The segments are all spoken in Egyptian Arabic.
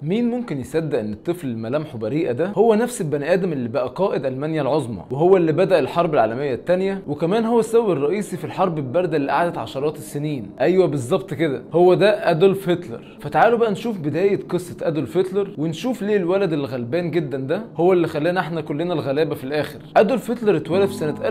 مين ممكن يصدق ان الطفل اللي ملامحه بريئه ده هو نفس البني ادم اللي بقى قائد المانيا العظمى وهو اللي بدا الحرب العالميه الثانيه وكمان هو السبب الرئيسي في الحرب البارده اللي قعدت عشرات السنين ايوه بالظبط كده هو ده ادولف هتلر فتعالوا بقى نشوف بدايه قصه ادولف هتلر ونشوف ليه الولد الغلبان جدا ده هو اللي خلانا احنا كلنا الغلابه في الاخر ادولف هتلر اتولد في سنه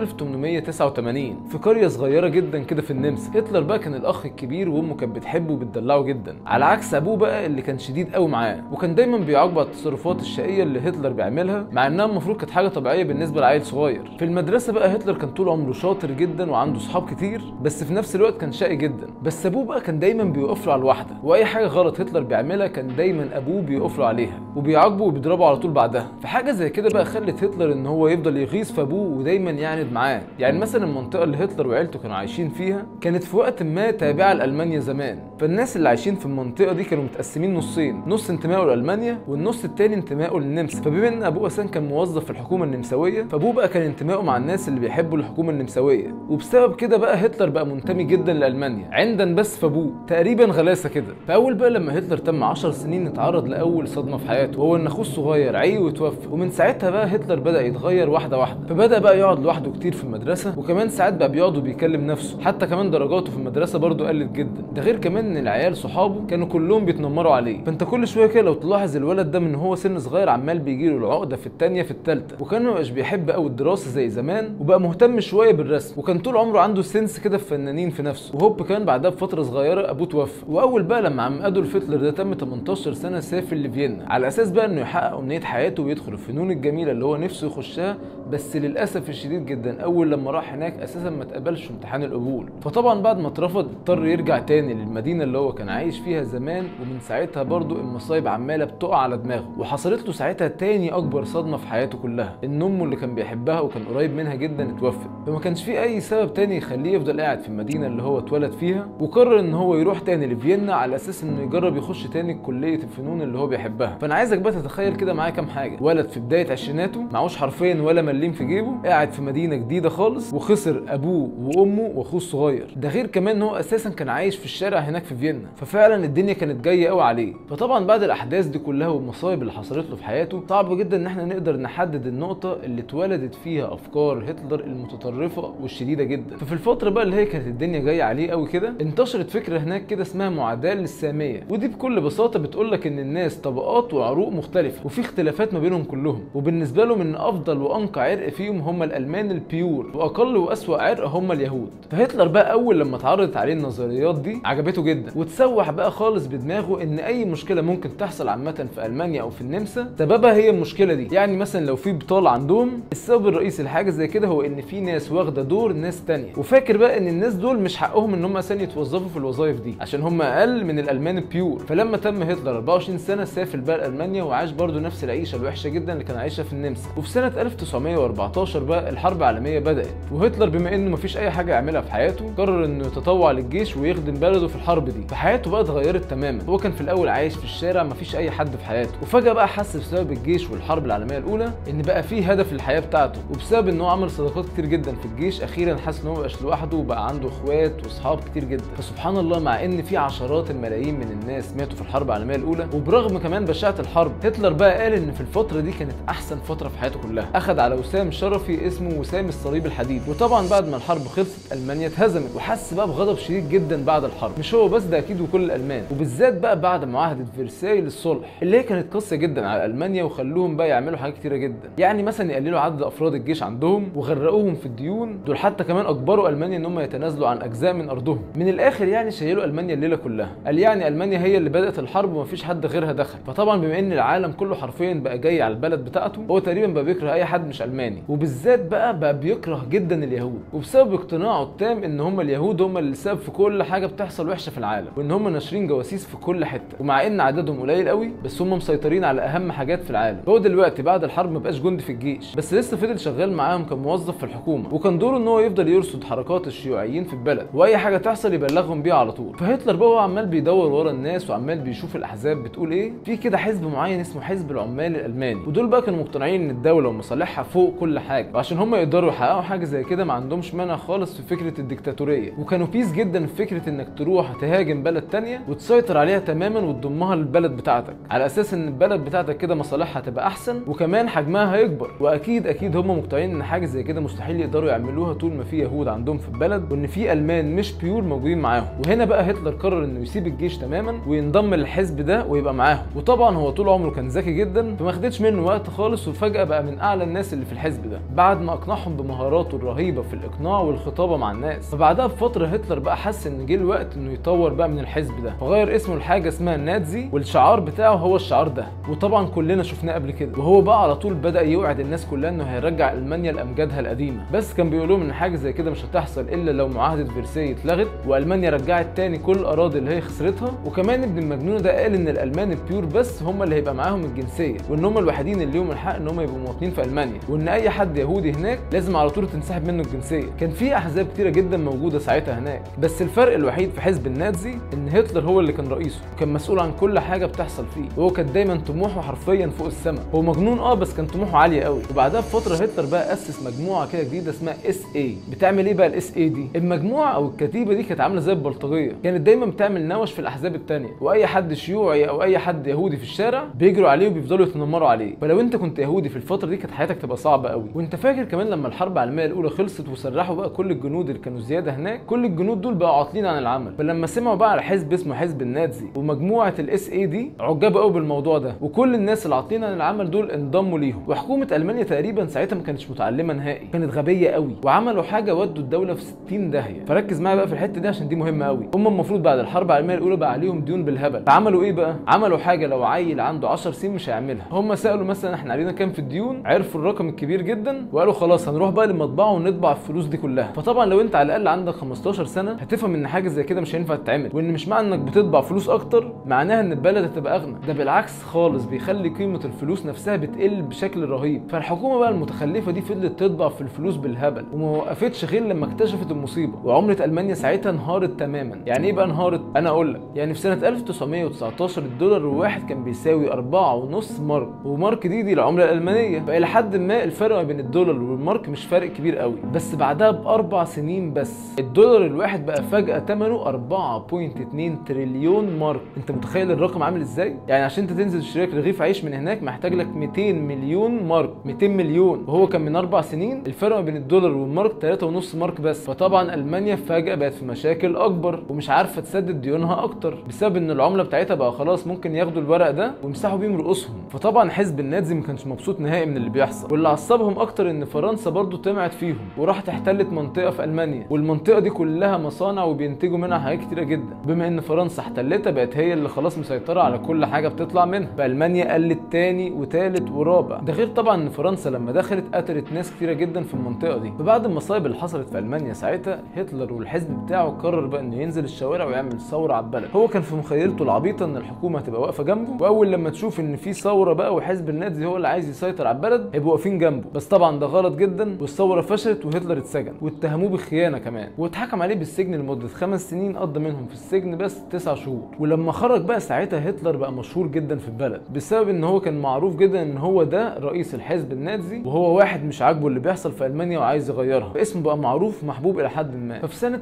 1889 في قريه صغيره جدا كده في النمسا هتلر بقى كان الاخ الكبير وامه كانت بتحبه وبتدلعه جدا على عكس ابوه بقى اللي كان شديد قوي معاه وكان دايما بيعاقبه على التصرفات الشقيه اللي هتلر بيعملها مع انها المفروض كانت حاجه طبيعيه بالنسبه لعيل صغير في المدرسه بقى هتلر كان طول عمره شاطر جدا وعنده صحاب كتير بس في نفس الوقت كان شقي جدا بس ابوه بقى كان دايما بيوقف له على الواحده واي حاجه غلط هتلر بيعملها كان دايما ابوه بيوقف له عليها وبيعاقبه وبيضربه على طول بعدها فحاجه زي كده بقى خلت هتلر ان هو يفضل يغيظ في ابوه ودايما يعند معاه يعني مثلا المنطقه اللي هتلر وعيلته كانوا عايشين فيها كانت في وقت ما تابعه لالمانيا زمان فالناس اللي عايشين في المنطقه دي كانوا متقسمين نصين نص انتمائه لالمانيا والنص التاني انتمائه للنمسا فبما ان ابوه اساسا كان موظف في الحكومه النمساويه فابوه بقى كان انتمائه مع الناس اللي بيحبوا الحكومه النمساويه وبسبب كده بقى هتلر بقى منتمي جدا لالمانيا عندا بس في ابوه تقريبا غلاسه كده فاول بقى لما هتلر تم 10 سنين اتعرض لاول صدمه في حياته وهو ان اخوه الصغير عي وتوفى ومن ساعتها بقى هتلر بدا يتغير واحده واحده فبدا بقى يقعد لوحده كتير في المدرسه وكمان ساعات بقى بيقعد وبيكلم نفسه حتى كمان درجاته في المدرسه برضه قلت جدا ده غير كمان ان العيال صحابه كانوا كلهم بيتنمروا عليه فانت كل شويه كده لو تلاحظ الولد ده من هو سن صغير عمال بيجيله العقده في الثانيه في الثالثه وكان مبقاش بيحب قوي الدراسه زي زمان وبقى مهتم شويه بالرسم وكان طول عمره عنده سنس كده في فنانين في نفسه وهوب كان بعدها بفتره صغيره ابوه توفى واول بقى لما عم ادولف هتلر ده تم 18 سنه سافر لفيينا على اساس بقى انه يحقق امنيه حياته ويدخل الفنون الجميله اللي هو نفسه يخشها بس للاسف الشديد جدا اول لما راح هناك اساسا ما اتقبلش في امتحان القبول فطبعا بعد ما اترفض اضطر يرجع تاني للمدينه اللي هو كان عايش فيها زمان ومن ساعتها برضو المصايب عماله بتقع على دماغه وحصلت له ساعتها تاني اكبر صدمه في حياته كلها ان امه اللي كان بيحبها وكان قريب منها جدا اتوفت فما كانش في اي سبب تاني يخليه يفضل قاعد في المدينه اللي هو اتولد فيها وقرر ان هو يروح تاني لفيينا على اساس انه يجرب يخش تاني كليه الفنون اللي هو بيحبها فانا عايزك بقى تتخيل كده معايا كام حاجه ولد في بدايه عشريناته معهوش حرفيا ولا مليم في جيبه قاعد في مدينه جديده خالص وخسر ابوه وامه واخوه الصغير ده غير كمان ان هو اساسا كان عايش في الشارع هناك في فيينا ففعلا الدنيا كانت جايه قوي عليه فطبعا بعد الاحداث دي كلها والمصايب اللي حصلت له في حياته صعب جدا ان احنا نقدر نحدد النقطه اللي اتولدت فيها افكار هتلر المتطرفه والشديده جدا ففي الفتره بقى اللي هي كانت الدنيا جايه عليه قوي كده انتشرت فكره هناك كده اسمها معاداه للساميه ودي بكل بساطه بتقول لك ان الناس طبقات وعروق مختلفه وفي اختلافات ما بينهم كلهم وبالنسبه لهم ان افضل وانقى عرق فيهم هم الالمان البيور واقل واسوا عرق هم اليهود فهتلر بقى اول لما اتعرضت عليه النظريات دي عجبته جدا وتسوح بقى خالص بدماغه ان اي مشكله ممكن تحصل عامه في المانيا او في النمسا سببها هي المشكله دي يعني مثلا لو في بطاله عندهم السبب الرئيسي لحاجه زي كده هو ان في ناس واخده دور ناس تانية وفاكر بقى ان الناس دول مش حقهم ان هم اساسا يتوظفوا في الوظائف دي عشان هم اقل من الالمان البيور فلما تم هتلر 24 سنه سافر بقى لالمانيا وعاش برضه نفس العيشه الوحشه جدا اللي كان عايشها في النمسا وفي سنه 1914 بقى الحرب العالميه بدات وهتلر بما انه مفيش اي حاجه يعملها في حياته قرر انه يتطوع للجيش ويخدم بلده في الحرب دي فحياته بقى اتغيرت تماما هو كان في الاول عايش في الشارع مفيش اي حد في حياته وفجاه بقى حس بسبب الجيش والحرب العالميه الاولى ان بقى في هدف للحياه بتاعته وبسبب ان هو عمل صداقات كتير جدا في الجيش اخيرا حس ان هو مبقاش لوحده وبقى عنده اخوات واصحاب كتير جدا فسبحان الله مع ان في عشرات الملايين من الناس ماتوا في الحرب العالميه الاولى وبرغم كمان بشاعه الحرب هتلر بقى قال ان في الفتره دي كانت احسن فتره في حياته كلها اخذ على وسام شرفي اسمه وسام الصليب الحديد وطبعا بعد ما الحرب خلصت المانيا اتهزمت وحس بقى بغضب شديد جدا بعد الحرب مش هو بس ده اكيد وكل الالمان وبالذات بقى بعد معاهده فرساي للصلح اللي هي كانت قاسيه جدا على المانيا وخلوهم بقى يعملوا حاجات كتيره جدا يعني مثلا يقللوا عدد افراد الجيش عندهم وغرقوهم في الديون دول حتى كمان اجبروا المانيا ان هم يتنازلوا عن اجزاء من ارضهم من الاخر يعني شيلوا المانيا الليله كلها قال يعني المانيا هي اللي بدات الحرب ومفيش حد غيرها دخل فطبعا بما ان العالم كله حرفيا بقى جاي على البلد بتاعته هو تقريبا بقى بيكره اي حد مش الماني وبالذات بقى بقى بيكره جدا اليهود وبسبب اقتناعه التام ان هم اليهود هم اللي السبب في كل حاجه بتحصل وحشه في العالم وان هم ناشرين جواسيس في كل حته ومع ان عددهم قليل قوي بس هم مسيطرين على اهم حاجات في العالم هو دلوقتي بعد الحرب ما بقاش جندي في الجيش بس لسه فضل شغال معاهم كموظف في الحكومه وكان دوره ان هو يفضل يرصد حركات الشيوعيين في البلد واي حاجه تحصل يبلغهم بيها على طول فهتلر بقى هو عمال بيدور ورا الناس وعمال بيشوف الاحزاب بتقول ايه في كده حزب معين اسمه حزب العمال الالماني ودول بقى كانوا مقتنعين ان الدوله ومصالحها فوق فوق كل حاجه وعشان هم يقدروا يحققوا حاجه زي كده ما عندهمش مانع خالص في فكره الديكتاتوريه وكانوا بيس جدا في فكره انك تروح تهاجم بلد تانية وتسيطر عليها تماما وتضمها للبلد بتاعتك على اساس ان البلد بتاعتك كده مصالحها هتبقى احسن وكمان حجمها هيكبر واكيد اكيد هم مقتنعين ان حاجه زي كده مستحيل يقدروا يعملوها طول ما في يهود عندهم في البلد وان في المان مش بيور موجودين معاهم وهنا بقى هتلر قرر انه يسيب الجيش تماما وينضم للحزب ده ويبقى معاهم وطبعا هو طول عمره كان ذكي جدا فما خدتش منه وقت خالص وفجاه بقى من اعلى الناس اللي في الحزب ده بعد ما اقنعهم بمهاراته الرهيبه في الاقناع والخطابه مع الناس فبعدها بفتره هتلر بقى حس ان جه الوقت انه يطور بقى من الحزب ده فغير اسمه لحاجه اسمها الناتزي والشعار بتاعه هو الشعار ده وطبعا كلنا شفناه قبل كده وهو بقى على طول بدا يوعد الناس كلها انه هيرجع المانيا لامجادها القديمه بس كان بيقول لهم ان حاجه زي كده مش هتحصل الا لو معاهده فرساي اتلغت والمانيا رجعت تاني كل الاراضي اللي هي خسرتها وكمان ابن المجنون ده قال ان الالمان البيور بس هم اللي هيبقى معاهم الجنسيه وان هم الوحيدين اللي ليهم الحق ان هم يبقوا مواطنين في المانيا وان اي حد يهودي هناك لازم على طول تنسحب منه الجنسيه كان في احزاب كتيره جدا موجوده ساعتها هناك بس الفرق الوحيد في حزب النازي ان هتلر هو اللي كان رئيسه وكان مسؤول عن كل حاجه بتحصل فيه وهو كان دايما طموحه حرفيا فوق السماء هو مجنون اه بس كان طموحه عاليه قوي وبعدها بفتره هتلر بقى اسس مجموعه كده جديده اسمها اس اي بتعمل ايه بقى الاس اي دي المجموعه او الكتيبه دي كانت عامله زي البلطجيه كانت دايما بتعمل نوش في الاحزاب التانية واي حد شيوعي او اي حد يهودي في الشارع بيجروا عليه وبيفضلوا يتنمروا عليه فلو انت كنت يهودي في الفتره دي كانت حياتك تبقى صعبه قوي وانت فاكر كمان لما الحرب العالميه الاولى خلصت وسرحوا بقى كل الجنود اللي كانوا زياده هناك كل الجنود دول بقوا عاطلين عن العمل فلما سمعوا بقى على حزب اسمه حزب النازي ومجموعه الاس اي دي عجبوا قوي بالموضوع ده وكل الناس اللي عاطلين عن العمل دول انضموا ليهم وحكومه المانيا تقريبا ساعتها ما كانتش متعلمه نهائي كانت غبيه قوي وعملوا حاجه ودوا الدوله في 60 داهيه فركز معايا بقى في الحته دي عشان دي مهمه قوي هم المفروض بعد الحرب العالميه الاولى بقى عليهم ديون بالهبل فعملوا ايه بقى عملوا حاجه لو عيل عنده 10 سنين مش هيعملها هم سالوا مثلا احنا علينا كام في الديون عرفوا الرقم الكبير جدا وقالوا خلاص هنروح بقى للمطبعه ونطبع الفلوس دي كلها فطبعا لو انت على الاقل عندك 15 سنه هتفهم ان حاجه زي كده مش هينفع تتعمل وان مش معنى انك بتطبع فلوس اكتر معناها ان البلد هتبقى اغنى ده بالعكس خالص بيخلي قيمه الفلوس نفسها بتقل بشكل رهيب فالحكومه بقى المتخلفه دي فضلت تطبع في الفلوس بالهبل وما وقفتش غير لما اكتشفت المصيبه وعمله المانيا ساعتها انهارت تماما يعني ايه بقى انهارت انا اقول لك يعني في سنه 1919 الدولار الواحد كان بيساوي 4.5 مارك ومارك دي دي العمله الالمانيه فالى حد ما الفرق ما بين الدولار والمارك مش فرق كبير قوي بس بعدها باربع سنين بس الدولار الواحد بقى فجاه ثمنه 4.2 تريليون مارك انت متخيل الرقم عامل ازاي يعني عشان انت تنزل تشتري لك رغيف عيش من هناك محتاج لك 200 مليون مارك 200 مليون وهو كان من اربع سنين الفرق ما بين الدولار والمارك 3.5 مارك بس فطبعا المانيا فجاه بقت في مشاكل اكبر ومش عارفه تسدد ديونها اكتر بسبب ان العمله بتاعتها بقى خلاص ممكن ياخدوا الورق ده ويمسحوا بيهم رؤوسهم فطبعا حزب النازي ما كانش مبسوط نهائي من اللي بيحصل واللي عصبهم اكتر ان فرنسا برضو طمعت فيهم وراحت احتلت منطقه في المانيا والمنطقه دي كلها مصانع وبينتجوا منها حاجات كتيره جدا بما ان فرنسا احتلتها بقت هي اللي خلاص مسيطره على كل حاجه بتطلع منها فالمانيا قلت تاني وتالت ورابع ده غير طبعا ان فرنسا لما دخلت قتلت ناس كتيره جدا في المنطقه دي فبعد المصايب اللي حصلت في المانيا ساعتها هتلر والحزب بتاعه قرر بقى انه ينزل الشوارع ويعمل ثوره على البلد هو كان في مخيلته العبيطه ان الحكومه هتبقى واقفه جنبه واول لما تشوف ان في ثوره بقى وحزب النازي هو اللي عايز يسيطر على البلد هيبقوا واقفين جنبه بس طبعا ده غلط جدا والثوره فشلت وهتلر اتسجن واتهموه بالخيانه كمان واتحكم عليه بالسجن لمده خمس سنين قضى منهم في السجن بس تسع شهور ولما خرج بقى ساعتها هتلر بقى مشهور جدا في البلد بسبب ان هو كان معروف جدا ان هو ده رئيس الحزب النازي وهو واحد مش عاجبه اللي بيحصل في المانيا وعايز يغيرها فاسمه بقى معروف ومحبوب الى حد ما ففي سنه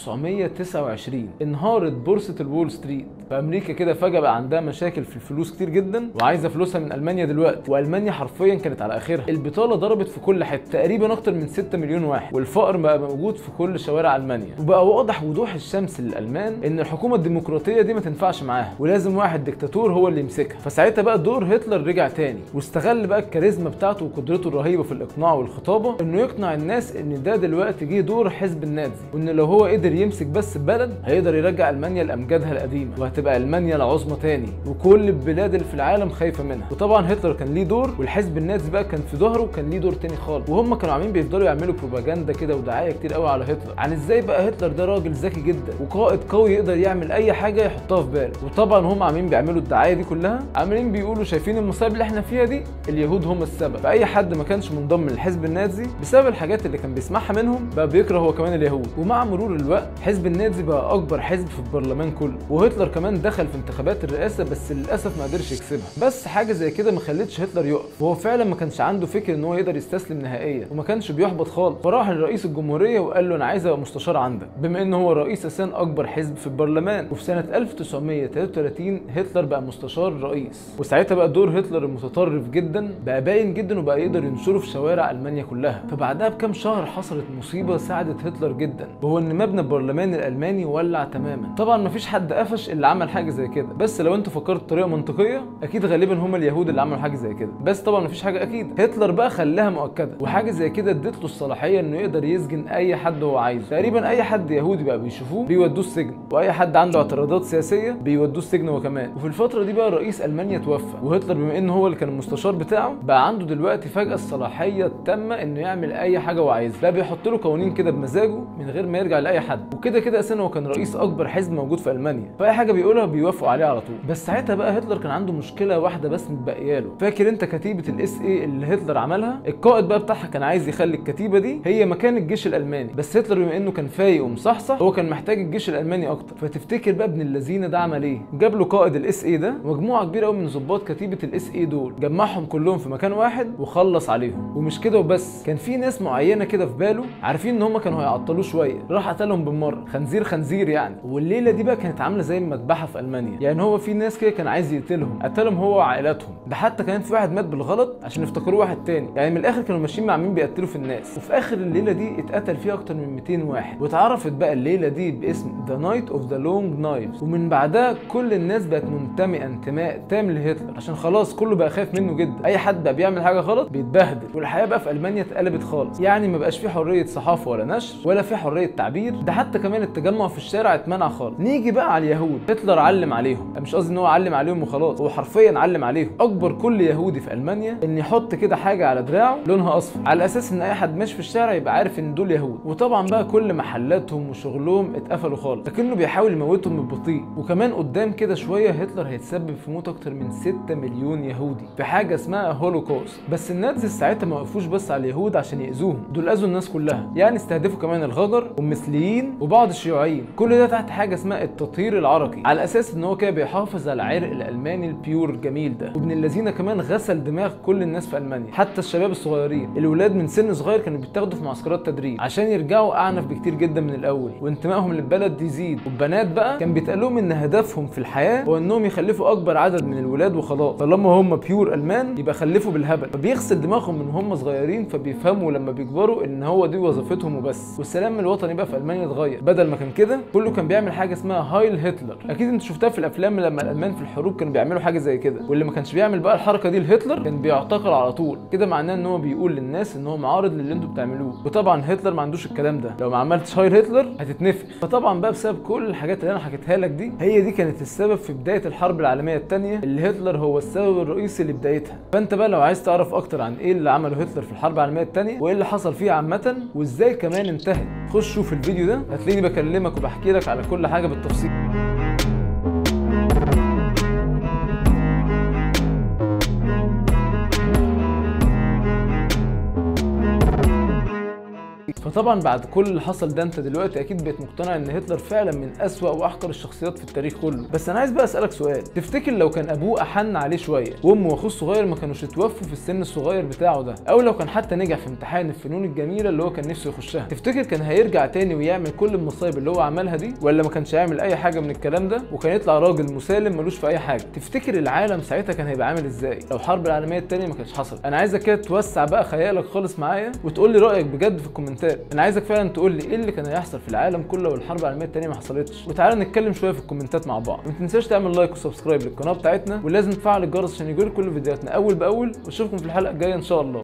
1929 انهارت بورصه الول ستريت فامريكا كده فجاه بقى عندها مشاكل في الفلوس كتير جدا وعايزه فلوسها من المانيا دلوقتي والمانيا حرفيا كانت على اخرها البطاله ضربت في كل حته تقريبا اكتر من 6 مليون واحد والفقر بقى موجود في كل شوارع المانيا وبقى واضح وضوح الشمس للالمان ان الحكومه الديمقراطيه دي ما تنفعش معاها ولازم واحد ديكتاتور هو اللي يمسكها فساعتها بقى دور هتلر رجع تاني واستغل بقى الكاريزما بتاعته وقدرته الرهيبه في الاقناع والخطابه انه يقنع الناس ان ده دلوقتي جه دور حزب النازي وان لو هو قدر يمسك بس البلد هيقدر يرجع المانيا لامجادها القديمه وهتبقى المانيا العظمى تاني وكل البلاد اللي في العالم خايفه منها وطبعا هتلر كان ليه دور والحزب النازي بقى كان في ظهره كان ليه دور تاني خالص وهم كانوا عاملين بيفضلوا يعملوا بروباجندا كده ودعايه كتير قوي على هتلر عن ازاي بقى هتلر ده راجل ذكي جدا وقائد قوي يقدر يعمل اي حاجه يحطها في باله وطبعا هم عاملين بيعملوا الدعايه دي كلها عاملين بيقولوا شايفين المصايب اللي احنا فيها دي اليهود هم السبب فاي حد ما كانش منضم للحزب النازي بسبب الحاجات اللي كان بيسمعها منهم بقى بيكره هو كمان اليهود ومع مرور الوقت حزب النازي بقى اكبر حزب في البرلمان كله وهتلر كمان وكمان دخل في انتخابات الرئاسه بس للاسف ما قدرش يكسبها بس حاجه زي كده ما خلتش هتلر يقف وهو فعلا ما كانش عنده فكر ان هو يقدر يستسلم نهائيا وما كانش بيحبط خالص فراح لرئيس الجمهوريه وقال له انا عايز ابقى مستشار عندك بما ان هو رئيس اساسا اكبر حزب في البرلمان وفي سنه 1933 هتلر بقى مستشار رئيس وساعتها بقى دور هتلر المتطرف جدا بقى باين جدا وبقى يقدر ينشره في شوارع المانيا كلها فبعدها بكام شهر حصلت مصيبه ساعدت هتلر جدا وهو ان مبنى البرلمان الالماني ولع تماما طبعا مفيش حد قفش اللي عمل حاجه زي كده بس لو انت فكرت بطريقه منطقيه اكيد غالبا هم اليهود اللي عملوا حاجه زي كده بس طبعا مفيش حاجه اكيد هتلر بقى خلاها مؤكده وحاجه زي كده ادت له الصلاحيه انه يقدر يسجن اي حد هو عايزه تقريبا اي حد يهودي بقى بيشوفوه بيودوه السجن واي حد عنده اعتراضات سياسيه بيودوه السجن هو كمان وفي الفتره دي بقى رئيس المانيا توفى وهتلر بما انه هو اللي كان المستشار بتاعه بقى عنده دلوقتي فجاه الصلاحيه التامه انه يعمل اي حاجه هو عايزها بقى بيحط له قوانين كده بمزاجه من غير ما يرجع لاي حد وكده كده اساسا هو كان رئيس اكبر حزب موجود في المانيا فاي حاجه بيقولها بيوافقوا عليها على طول بس ساعتها بقى هتلر كان عنده مشكله واحده بس متبقيه له فاكر انت كتيبه الاس اي اللي هتلر عملها القائد بقى بتاعها كان عايز يخلي الكتيبه دي هي مكان الجيش الالماني بس هتلر بما انه كان فايق ومصحصح هو كان محتاج الجيش الالماني اكتر فتفتكر بقى ابن اللذين ده عمل ايه جاب له قائد الاس اي ده مجموعه كبيره قوي من ضباط كتيبه الاس اي دول جمعهم كلهم في مكان واحد وخلص عليهم ومش كده وبس كان في ناس معينه كده في باله عارفين ان هم كانوا هيعطلوه شويه راح قتلهم بالمره خنزير خنزير يعني والليله دي بقى كانت عامله زي المذبحه في المانيا يعني هو في ناس كده كان عايز يقتلهم قتلهم هو وعائلاتهم ده حتى كان في واحد مات بالغلط عشان افتكروه واحد تاني يعني من الاخر كانوا ماشيين مع مين بيقتلوا في الناس وفي اخر الليله دي اتقتل فيها اكتر من 200 واحد واتعرفت بقى الليله دي باسم ذا نايت اوف ذا لونج نايفز ومن بعدها كل الناس بقت منتميه انتماء تام لهتلر عشان خلاص كله بقى خايف منه جدا اي حد بقى بيعمل حاجه غلط بيتبهدل والحياه بقى في المانيا اتقلبت خالص يعني ما بقاش في حريه صحافه ولا نشر ولا في حريه تعبير ده حتى كمان التجمع في الشارع اتمنع خالص نيجي بقى على اليهود هتلر علم عليهم مش قصدي ان هو علم عليهم وخلاص هو حرفيا علم عليهم اكبر كل يهودي في المانيا ان يحط كده حاجه على دراعه لونها اصفر على اساس ان اي حد ماشي في الشارع يبقى عارف ان دول يهود وطبعا بقى كل محلاتهم وشغلهم اتقفلوا خالص لكنه بيحاول يموتهم بالبطيء وكمان قدام كده شويه هتلر هيتسبب في موت اكتر من 6 مليون يهودي في حاجه اسمها هولوكوست بس النازيز ساعتها ما وقفوش بس على اليهود عشان يأذوهم دول اذوا الناس كلها يعني استهدفوا كمان الغجر والمثليين وبعض الشيوعيين كل ده تحت حاجه اسمها التطهير العرقي على اساس ان هو كده بيحافظ على العرق الالماني البيور الجميل ده وابن الذين كمان غسل دماغ كل الناس في المانيا حتى الشباب الصغيرين الولاد من سن صغير كانوا بيتاخدوا في معسكرات تدريب عشان يرجعوا اعنف بكتير جدا من الاول وانتمائهم للبلد يزيد والبنات بقى كان بيتقال لهم ان هدفهم في الحياه هو انهم يخلفوا اكبر عدد من الولاد وخلاص طالما هم بيور المان يبقى خلفوا بالهبل فبيغسل دماغهم من هم صغيرين فبيفهموا لما بيكبروا ان هو دي وظيفتهم وبس والسلام الوطني بقى في المانيا اتغير بدل ما كان كده كله كان بيعمل حاجه اسمها هايل هتلر اكيد انت شفتها في الافلام لما الالمان في الحروب كانوا بيعملوا حاجه زي كده واللي ما كانش بيعمل بقى الحركه دي لهتلر كان بيعتقل على طول كده معناه ان هو بيقول للناس ان هو معارض للي انتوا بتعملوه وطبعا هتلر ما عندوش الكلام ده لو ما عملتش هايل هتلر هتتنفخ فطبعا بقى بسبب كل الحاجات اللي انا حكيتها لك دي هي دي كانت السبب في بدايه الحرب العالميه الثانيه اللي هتلر هو السبب الرئيسي لبدايتها فانت بقى لو عايز تعرف اكتر عن ايه اللي عمله هتلر في الحرب العالميه الثانيه وايه اللي حصل فيها عامه وازاي كمان انتهت خش شوف الفيديو ده هتلاقيني بكلمك وبحكي لك على كل حاجه بالتفصيل فطبعا بعد كل اللي حصل ده انت دلوقتي اكيد بقيت مقتنع ان هتلر فعلا من اسوأ واحقر الشخصيات في التاريخ كله بس انا عايز بقى اسالك سؤال تفتكر لو كان ابوه احن عليه شويه وامه واخوه الصغير ما كانوش اتوفوا في السن الصغير بتاعه ده او لو كان حتى نجح في امتحان الفنون الجميله اللي هو كان نفسه يخشها تفتكر كان هيرجع تاني ويعمل كل المصايب اللي هو عملها دي ولا ما كانش هيعمل اي حاجه من الكلام ده وكان يطلع راجل مسالم ملوش في اي حاجه تفتكر العالم ساعتها كان هيبقى عامل ازاي لو الحرب العالميه الثانيه ما كانتش حصلت انا عايزك كده توسع بقى خيالك خالص معايا وتقول لي رايك بجد في الكومنتات انا عايزك فعلا تقول لي ايه اللي كان هيحصل في العالم كله لو الحرب العالميه الثانيه ما حصلتش وتعالى نتكلم شويه في الكومنتات مع بعض ما تنساش تعمل لايك وسبسكرايب للقناه بتاعتنا ولازم تفعل الجرس عشان يجيلك كل فيديوهاتنا اول باول واشوفكم في الحلقه الجايه ان شاء الله